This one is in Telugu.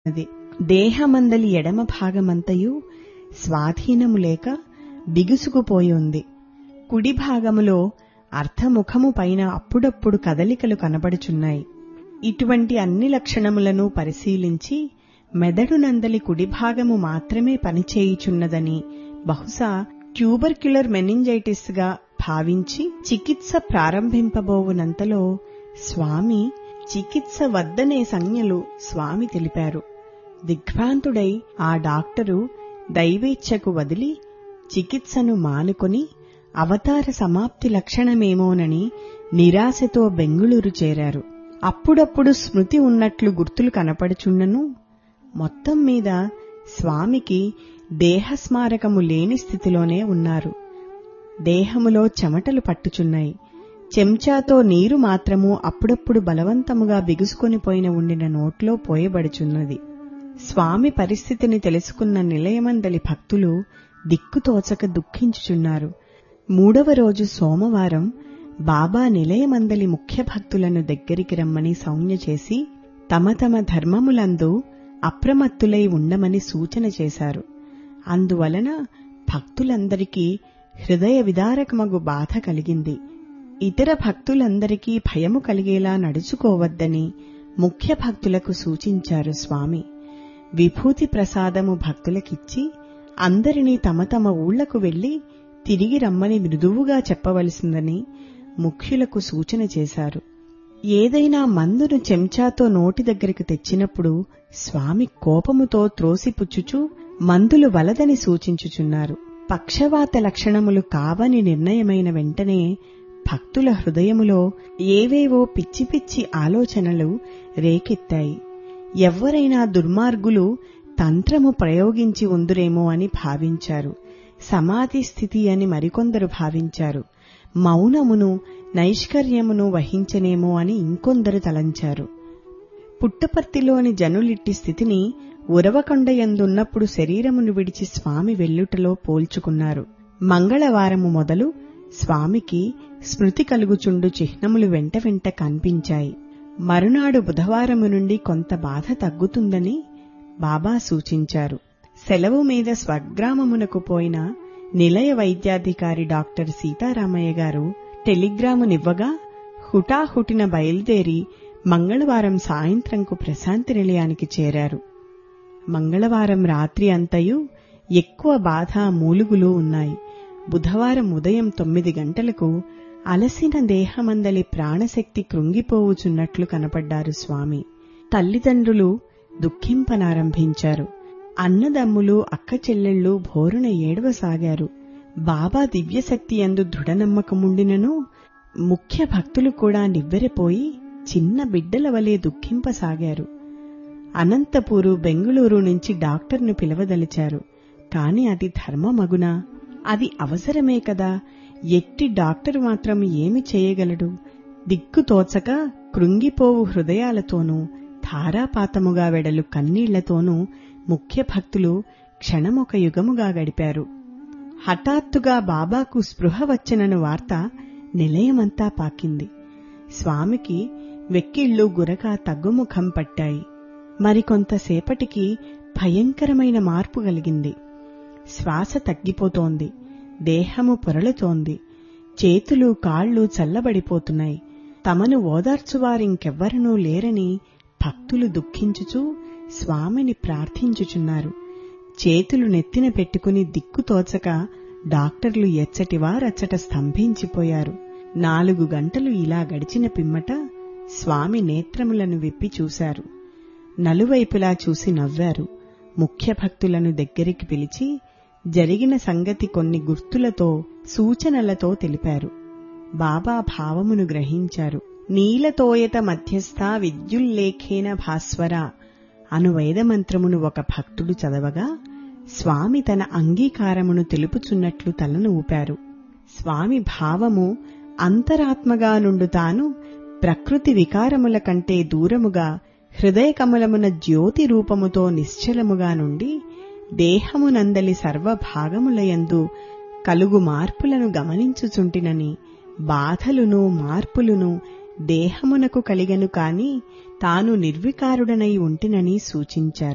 అది దేహమందలి ఎడమ భాగమంతయు స్వాధీనము లేక బిగుసుకుపోయి ఉంది కుడి భాగములో అర్ధముఖము పైన అప్పుడప్పుడు కదలికలు కనబడుచున్నాయి ఇటువంటి అన్ని లక్షణములను పరిశీలించి మెదడు నందలి కుడి భాగము మాత్రమే పనిచేయుచున్నదని బహుశా ట్యూబర్క్యులర్ మెనింజైటిస్ గా భావించి చికిత్స ప్రారంభింపబోవునంతలో స్వామి చికిత్స వద్దనే సంజ్ఞలు స్వామి తెలిపారు దిగ్భ్రాంతుడై ఆ డాక్టరు దైవేచ్ఛకు వదిలి చికిత్సను మానుకొని అవతార సమాప్తి లక్షణమేమోనని నిరాశతో బెంగుళూరు చేరారు అప్పుడప్పుడు స్మృతి ఉన్నట్లు గుర్తులు కనపడుచున్నను మొత్తం మీద స్వామికి దేహస్మారకము లేని స్థితిలోనే ఉన్నారు దేహములో చెమటలు పట్టుచున్నాయి చెంచాతో నీరు మాత్రము అప్పుడప్పుడు బలవంతముగా బిగుసుకొని పోయిన ఉండిన నోట్లో పోయబడుచున్నది స్వామి పరిస్థితిని తెలుసుకున్న నిలయమందలి భక్తులు దిక్కుతోచక దుఃఖించుచున్నారు మూడవ రోజు సోమవారం బాబా నిలయమందలి ముఖ్య భక్తులను దగ్గరికి రమ్మని సౌజ్ఞ చేసి తమ తమ ధర్మములందు అప్రమత్తులై ఉండమని సూచన చేశారు అందువలన భక్తులందరికీ హృదయ విదారకమగు బాధ కలిగింది ఇతర భక్తులందరికీ భయము కలిగేలా నడుచుకోవద్దని ముఖ్య భక్తులకు సూచించారు స్వామి విభూతి ప్రసాదము భక్తులకిచ్చి అందరినీ తమ తమ ఊళ్లకు వెళ్లి తిరిగి రమ్మని మృదువుగా చెప్పవలసిందని ముఖ్యులకు సూచన చేశారు ఏదైనా మందును చెంచాతో నోటి దగ్గరికి తెచ్చినప్పుడు స్వామి కోపముతో త్రోసిపుచ్చుచూ మందులు వలదని సూచించుచున్నారు పక్షవాత లక్షణములు కావని నిర్ణయమైన వెంటనే భక్తుల హృదయములో ఏవేవో పిచ్చి పిచ్చి ఆలోచనలు రేకెత్తాయి ఎవ్వరైనా దుర్మార్గులు తంత్రము ప్రయోగించి ఉందురేమో అని భావించారు సమాధి స్థితి అని మరికొందరు భావించారు మౌనమును నైష్కర్యమును వహించనేమో అని ఇంకొందరు తలంచారు పుట్టపర్తిలోని జనులిట్టి స్థితిని ఉరవకొండయందున్నప్పుడు శరీరమును విడిచి స్వామి వెల్లుటలో పోల్చుకున్నారు మంగళవారము మొదలు స్వామికి స్మృతి కలుగుచుండు చిహ్నములు వెంట వెంట కనిపించాయి మరునాడు బుధవారము నుండి కొంత బాధ తగ్గుతుందని బాబా సూచించారు సెలవు మీద స్వగ్రామమునకు పోయిన నిలయ వైద్యాధికారి డాక్టర్ సీతారామయ్య గారు టెలిగ్రామునివ్వగా హుటాహుటిన బయలుదేరి మంగళవారం సాయంత్రంకు ప్రశాంతి నిలయానికి చేరారు మంగళవారం రాత్రి అంతయు ఎక్కువ బాధ మూలుగులు ఉన్నాయి బుధవారం ఉదయం తొమ్మిది గంటలకు అలసిన దేహమందలి ప్రాణశక్తి కృంగిపోవుచున్నట్లు కనపడ్డారు స్వామి తల్లిదండ్రులు దుఃఖింపనారంభించారు అన్నదమ్ములు అక్క చెల్లెళ్ళు భోరున ఏడవసాగారు బాబా దివ్యశక్తి అందు దృఢనమ్మకముండినను ముఖ్య భక్తులు కూడా నివ్వెరపోయి చిన్న బిడ్డల వలె దుఃఖింపసాగారు అనంతపూరు బెంగుళూరు నుంచి డాక్టర్ను పిలవదలిచారు కాని అది ధర్మమగునా అది అవసరమే కదా ఎట్టి డాక్టరు మాత్రం ఏమి చేయగలడు దిక్కుతోచక కృంగిపోవు హృదయాలతోనూ ధారాపాతముగా వెడలు కన్నీళ్లతోనూ ముఖ్య భక్తులు క్షణమొక యుగముగా గడిపారు హఠాత్తుగా బాబాకు స్పృహ వచ్చనను వార్త నిలయమంతా పాకింది స్వామికి వెక్కిళ్ళు గురక తగ్గుముఖం పట్టాయి మరికొంతసేపటికి భయంకరమైన మార్పు కలిగింది శ్వాస తగ్గిపోతోంది దేహము పొరలుతోంది చేతులు కాళ్లు చల్లబడిపోతున్నాయి తమను ఓదార్చువారింకెవ్వరనూ లేరని భక్తులు దుఃఖించుచూ స్వామిని ప్రార్థించుచున్నారు చేతులు నెత్తిన పెట్టుకుని దిక్కుతోచక డాక్టర్లు ఎచ్చటివారచ్చట స్తంభించిపోయారు నాలుగు గంటలు ఇలా గడిచిన పిమ్మట స్వామి నేత్రములను విప్పి చూశారు నలువైపులా చూసి నవ్వారు ముఖ్య భక్తులను దగ్గరికి పిలిచి జరిగిన సంగతి కొన్ని గుర్తులతో సూచనలతో తెలిపారు బాబా భావమును గ్రహించారు నీలతోయత మధ్యస్థ విద్యుల్లేఖేన భాస్వర అను వేదమంత్రమును ఒక భక్తుడు చదవగా స్వామి తన అంగీకారమును తెలుపుచున్నట్లు తలను ఊపారు స్వామి భావము అంతరాత్మగా నుండు తాను ప్రకృతి వికారముల కంటే దూరముగా హృదయ కమలమున జ్యోతి రూపముతో నిశ్చలముగా నుండి దేహమునందలి సర్వభాగములయందు కలుగు మార్పులను గమనించుచుంటినని బాధలును మార్పులును దేహమునకు కలిగను కాని తాను నిర్వికారుడనై ఉంటినని సూచించారు